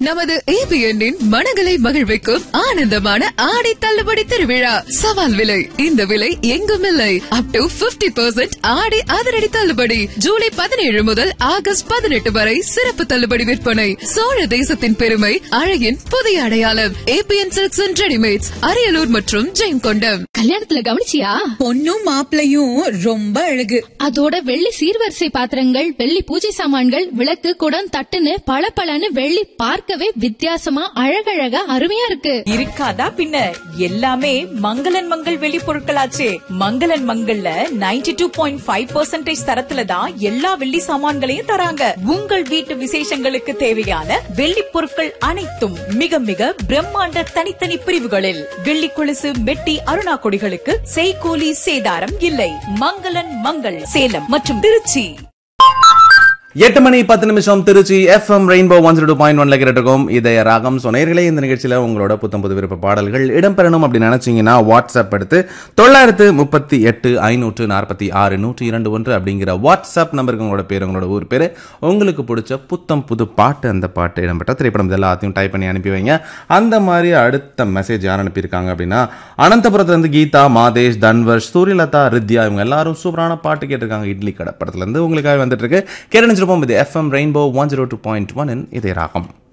நமது ஏபிஎன்னின் மனங்களை மகிழ்விக்கும் ஆனந்தமான ஆடி தள்ளுபடி திருவிழா சவால் விலை இந்த விலை எங்கும் இல்லை அப் டு 50% பர்சன்ட் ஆடி அதிரடி தள்ளுபடி ஜூலை பதினேழு முதல் ஆகஸ்ட் பதினெட்டு வரை சிறப்பு தள்ளுபடி விற்பனை சோழ தேசத்தின் பெருமை அழகின் புதிய அடையாளம் ABN silks and readymades Ariyalur மற்றும் ஜெயங்கொண்டம் கல்யாணத்துல கவனிச்சியா பொண்ணும் மாப்பிளையும் ரொம்ப அழகு அதோட வெள்ளி சீர்வரிசை பாத்திரங்கள் வெள்ளி பூஜை சாமான்கள் விளக்கு குடம் தட்டுன்னு பளபளன்னு வெள்ளி பார்க்கவே வித்தியாசமா அழகழகா அருமையா இருக்கு இருக்காதா பின்ன எல்லாமே மங்களன் மங்கள் வெளி பொருட்களாச்சே மங்களன் மங்கள்ல 92.5% டூ பாயிண்ட் ஃபைவ் தரத்துல தான் எல்லா வெள்ளி சாமான்களையும் தராங்க உங்கள் வீட்டு விசேஷங்களுக்கு தேவையான வெள்ளி பொருட்கள் அனைத்தும் மிக மிக பிரம்மாண்ட தனித்தனி பிரிவுகளில் வெள்ளி கொலுசு மெட்டி அருணா கொடிகளுக்கு செய்கூலி சேதாரம் இல்லை மங்களன் மங்கள் சேலம் மற்றும் திருச்சி எட்டு மணி பத்து நிமிஷம் Trichy FM rainbow one zero point ஒன்ல கேட்டிருக்கோம் இதய ராகம் சொன்னீர்களே இந்த நிகழ்ச்சியில உங்களோட புத்தம் புது விருப்ப பாடல்கள் இடம்பெறணும் அப்படின்னு நினைச்சீங்கன்னா வாட்ஸ்அப் எடுத்து தொள்ளாயிரத்து முப்பத்தி எட்டு ஐநூற்று நாற்பத்தி ஆறு நூற்றி இரண்டு ஒன்று அப்படிங்கிற வாட்ஸ்அப் நம்பருக்கு உங்களோட பேர் உங்களோட ஊர் பேர் உங்களுக்கு பிடிச்ச புத்தம் புது பாட்டு அந்த பாட்டு இடம்பெற்ற திரைப்படம் இது எல்லாத்தையும் டைப் பண்ணி அனுப்பி வைங்க அந்த மாதிரி அடுத்த மெசேஜ் யார் அனுப்பியிருக்காங்க அப்படின்னா அனந்தபுரத்துலேருந்து கீதா மாதேஷ் தன்வர்ஷ் சூரியலதா ரித்யா இவங்க எல்லாரும் சூப்பரான பாட்டு கேட்டிருக்காங்க இட்லி கடை படத்துலேருந்து உங்களுக்காக வந்துட்டு இருக்கு கேட்டு நினைச்சிருப்போம் இது FM rainbow one zero two point one இதே ராகம்